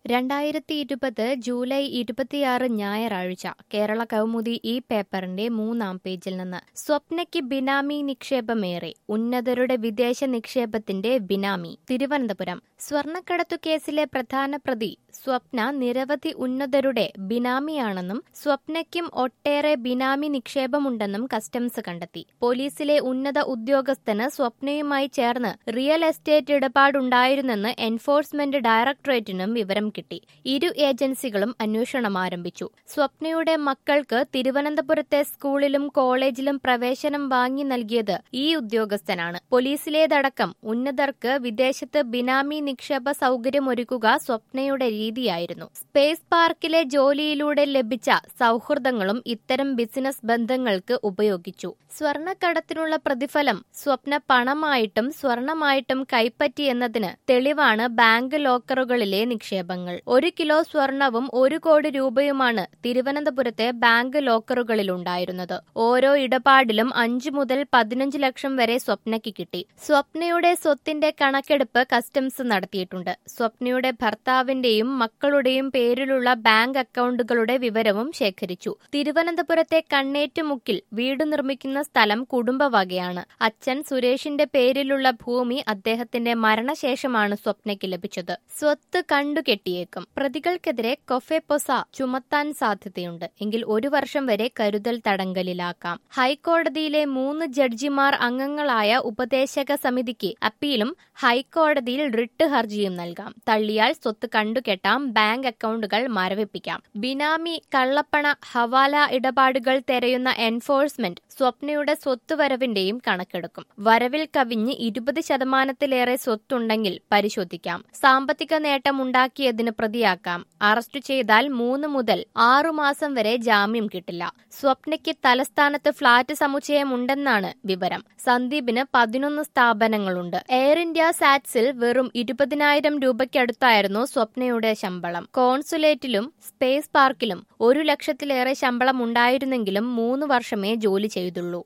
രണ്ടായിരത്തി ഇരുപത് ജൂലൈ ഇരുപത്തിയാറ് ഞായറാഴ്ച കേരള കൗമുദി ഈ പേപ്പറിന്റെ മൂന്നാം പേജിൽ നിന്ന് സ്വപ്നയ്ക്ക് ബിനാമി നിക്ഷേപമേറെ ഉന്നതരുടെ വിദേശ നിക്ഷേപത്തിന്റെ ബിനാമി തിരുവനന്തപുരം സ്വർണ്ണക്കടത്തു കേസിലെ പ്രധാന പ്രതി സ്വപ്ന നിരവധി ഉന്നതരുടെ ബിനാമിയാണെന്നും സ്വപ്നയ്ക്കും ഒട്ടേറെ ബിനാമി നിക്ഷേപമുണ്ടെന്നും കസ്റ്റംസ് കണ്ടെത്തി പോലീസിലെ ഉന്നത ഉദ്യോഗസ്ഥന് സ്വപ്നയുമായി ചേർന്ന് റിയൽ എസ്റ്റേറ്റ് ഇടപാടുണ്ടായിരുന്നെന്ന് എൻഫോഴ്സ്മെന്റ് ഡയറക്ടറേറ്റിനും വിവരം കിട്ടി ഇരു ഏജൻസികളും അന്വേഷണം ആരംഭിച്ചു സ്വപ്നയുടെ മക്കൾക്ക് തിരുവനന്തപുരത്തെ സ്കൂളിലും കോളേജിലും പ്രവേശനം വാങ്ങി നൽകിയത് ഈ ഉദ്യോഗസ്ഥനാണ് പോലീസിലേതടക്കം ഉന്നതർക്ക് വിദേശത്ത് ബിനാമി നിക്ഷേപ സൗകര്യമൊരുക്കുക സ്വപ്നയുടെ രീതിയായിരുന്നു സ്പേസ് പാർക്കിലെ ജോലിയിലൂടെ ലഭിച്ച സൗഹൃദങ്ങളും ഇത്തരം ബിസിനസ് ബന്ധങ്ങൾക്ക് ഉപയോഗിച്ചു സ്വർണ്ണക്കടത്തിനുള്ള പ്രതിഫലം സ്വപ്ന പണമായിട്ടും സ്വർണമായിട്ടും കൈപ്പറ്റിയെന്നതിന് തെളിവാണ് ബാങ്ക് ലോക്കറുകളിലെ നിക്ഷേപങ്ങൾ ഒരു കിലോ സ്വർണവും ഒരു കോടി രൂപയുമാണ് തിരുവനന്തപുരത്തെ ബാങ്ക് ലോക്കറുകളിലുണ്ടായിരുന്നത് ഓരോ ഇടപാടിലും അഞ്ചു മുതൽ പതിനഞ്ച് ലക്ഷം വരെ സ്വപ്നയ്ക്ക് കിട്ടി സ്വപ്നയുടെ സ്വത്തിന്റെ കണക്കെടുപ്പ് കസ്റ്റംസ് നടത്തിയിട്ടുണ്ട് സ്വപ്നയുടെ ഭർത്താവിന്റെയും മക്കളുടെയും പേരിലുള്ള ബാങ്ക് അക്കൗണ്ടുകളുടെ വിവരവും ശേഖരിച്ചു തിരുവനന്തപുരത്തെ കണ്ണേറ്റുമുക്കിൽ വീട് നിർമ്മിക്കുന്ന സ്ഥലം കുടുംബവകയാണ് അച്ഛൻ സുരേഷിന്റെ പേരിലുള്ള ഭൂമി അദ്ദേഹത്തിന്റെ മരണശേഷമാണ് സ്വപ്നയ്ക്ക് ലഭിച്ചത് സ്വത്ത് കണ്ടുകെട്ടിയേക്കും പ്രതികൾക്കെതിരെ കൊഫെപ്പൊസ ചുമത്താൻ സാധ്യതയുണ്ട് എങ്കിൽ ഒരു വർഷം വരെ കരുതൽ തടങ്കലിലാക്കാം ഹൈക്കോടതിയിലെ മൂന്ന് ജഡ്ജിമാർ അംഗങ്ങളായ ഉപദേശക സമിതിക്ക് അപ്പീലും ഹൈക്കോടതിയിൽ റിട്ട് ഹർജിയും നൽകാം തള്ളിയാൽ സ്വത്ത് കണ്ടുകെട്ടാം ബാങ്ക് അക്കൗണ്ടുകൾ മരവിപ്പിക്കാം ബിനാമി കള്ളപ്പണ ഹവാല ഇടപാടുകൾ തെരയുന്ന എൻഫോഴ്സ്മെന്റ് സ്വപ്നയുടെ സ്വത്തുവരവിന്റെയും കണക്കെടുക്കും വരവിൽ കവിഞ്ഞ് ഇരുപത് ശതമാനത്തിലേറെ സ്വത്തുണ്ടെങ്കിൽ പരിശോധിക്കാം സാമ്പത്തിക നേട്ടം ഉണ്ടാക്കിയതിന് പ്രതിയാക്കാം അറസ്റ്റ് ചെയ്താൽ മൂന്ന് മുതൽ ആറുമാസം വരെ ജാമ്യം കിട്ടില്ല സ്വപ്നയ്ക്ക് തലസ്ഥാനത്ത് ഫ്ളാറ്റ് സമുച്ചയമുണ്ടെന്നാണ് വിവരം സന്ദീപിന് പതിനൊന്ന് സ്ഥാപനങ്ങളുണ്ട് എയർ ഇന്ത്യ സാറ്റ്സിൽ വെറും ഇരുപതിനായിരം രൂപയ്ക്കടുത്തായിരുന്നു സ്വപ്നയുടെ ശമ്പളം കോൺസുലേറ്റിലും സ്പേസ് പാർക്കിലും ഒരു ലക്ഷത്തിലേറെ ശമ്പളം ഉണ്ടായിരുന്നെങ്കിലും മൂന്ന് വർഷമേ ജോലി ചെയ്തുള്ളൂ